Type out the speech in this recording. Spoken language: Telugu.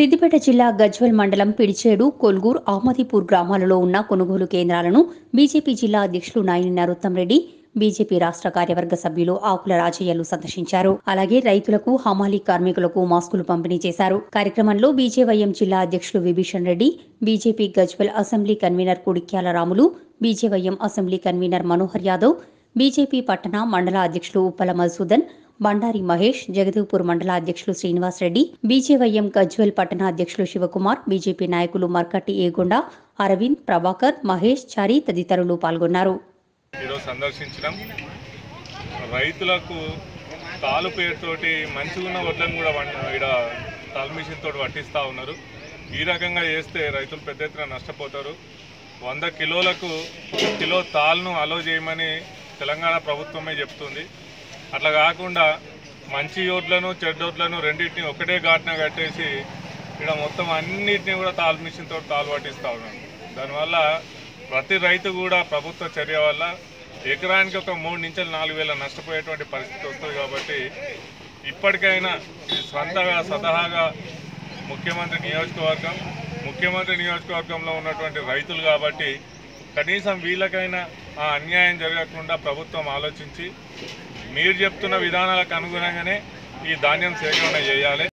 సిద్దిపేట జిల్లా గజ్వెల్ మండలం పిడిచేడు కొల్గూర్ అహ్మదీపూర్ గ్రామాలలో ఉన్న కొనుగోలు కేంద్రాలను బీజేపీ జిల్లా అధ్యక్షులు నాయని నరోత్తం రెడ్డి బీజేపీ రాష్ట్ర కార్యవర్గ సభ్యులు ఆకుల రాజయ్యలు సందర్శించారు అలాగే రైతులకు హమాలీ కార్మికులకు మాస్కులు పంపిణీ చేశారు కార్యక్రమంలో బీజేవైఎం జిల్లా అధ్యక్షులు Vibhishan Reddy BJP Gajwel assembly convener Kudikyala Ramulu BJYM assembly convener Manohar Yadav BJP పట్టణ మండల అధ్యక్షులు ఉప్పల మధుసూదన్ బండారి మహేష్ జగదేవ్పూర్ మండల అధ్యక్షులు శ్రీనివాస్ రెడ్డి బీజేవైఎం గజ్వెల్ పట్టణ అధ్యక్షులు శివకుమార్ బీజేపీ నాయకులు మర్కట్టి ఏగొండ అరవింద్ ప్రభాకర్ మహేష్ చారి తదితరులు పాల్గొన్నారు ఈరోజు సందర్శించడం రైతులకు తాలు పేరుతోటి మంచిగా ఉన్న వడ్లను కూడా ఇక్కడ తాల్ మిషన్ తోటి పట్టిస్తూ ఉన్నారు ఈ రకంగా చేస్తే రైతులు పెద్ద ఎత్తున నష్టపోతారు వంద కిలోలకు ఒక కిలో తాల్ను అలో చేయమని తెలంగాణ ప్రభుత్వమే చెప్తుంది అట్లా కాకుండా మంచి ఓట్లను చెడ్డోట్లను రెండింటిని ఒకటే ఘాట్న కట్టేసి ఇక్కడ మొత్తం అన్నిటిని కూడా తాల్ మిషన్ తోటి తాలు పట్టిస్తూ ఉన్నారు దానివల్ల ప్రతి రైతు కూడా ప్రభుత్వ చర్య వల్ల ఎకరానికి ఒక మూడు నుంచి నాలుగు వేల నష్టపోయేటువంటి పరిస్థితి వస్తుంది కాబట్టి ఇప్పటికైనా ఈ స్వంతగా స్వతహాగా ముఖ్యమంత్రి నియోజకవర్గం ముఖ్యమంత్రి నియోజకవర్గంలో ఉన్నటువంటి రైతులు కాబట్టి కనీసం వీళ్ళకైనా ఆ అన్యాయం జరగకుండా ప్రభుత్వం ఆలోచించి మీరు చెప్తున్న విధానాలకు అనుగుణంగానే ఈ ధాన్యం సేకరణ చేయాలి